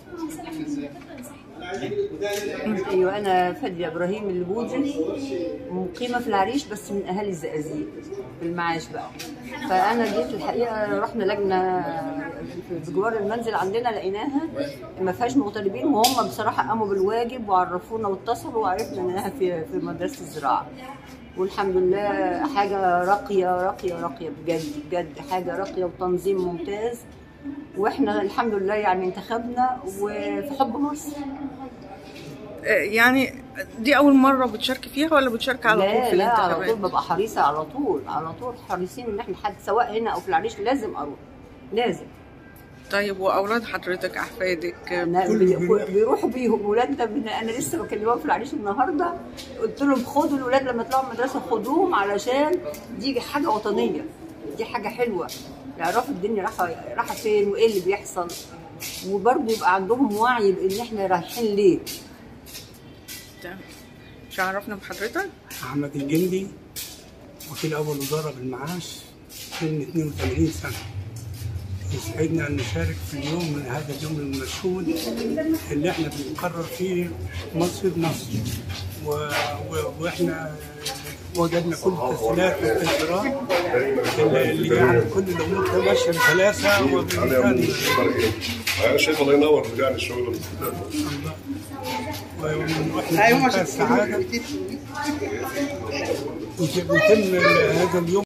ايوه انا فاديه ابراهيم البودري مقيمه في العريش بس من اهالي الزقازيق في المعاش بقى فانا جيت الحقيقه رحنا لجنه في بجوار المنزل عندنا لقيناها ما فيهاش مغتربين وهم بصراحه قاموا بالواجب وعرفونا واتصلوا وعرفنا انها في في مدرسه الزراعه والحمد لله حاجه راقيه راقيه راقيه بجد بجد حاجه راقيه وتنظيم ممتاز واحنا الحمد لله يعني انتخبنا وفي حب مصر آه، يعني دي اول مره بتشاركي فيها ولا بتشاركي على طول لا في لا على طول الانتخابات ببقى حريصه على طول على طول حريصين ان احنا حد سواء هنا او في العريش لازم اروح لازم طيب واولاد حضرتك احفادك آه، أنا بي- بيروحوا بيهم ولادنا من انا لسه بكلمهم في العريش النهارده قلت لهم خدوا الولاد لما يطلعوا من المدرسه خدوهم علشان دي حاجه وطنيه دي حاجه حلوه يعرفوا الدنيا رايحه رايحه فين وايه اللي بيحصل وبرضه يبقى عندهم وعي بان احنا رايحين ليه تمام. مش عرفنا بحضرتك أحمد الجندي وكيل أول وزارة بالمعاش سن 82 سنة يسعدنا أن نشارك في اليوم من هذا اليوم المشهود اللي احنا بنقرر فيه مصير مصر و... و... واحنا وجدنا كل التسهيلات والتيسيرات اللي اللي يعني كل الامور تبقى ماشيه بسلاسه وبامكان انا شايف الله ينور رجعني الشغل واحنا في منتهى السعاده ويتم هذا اليوم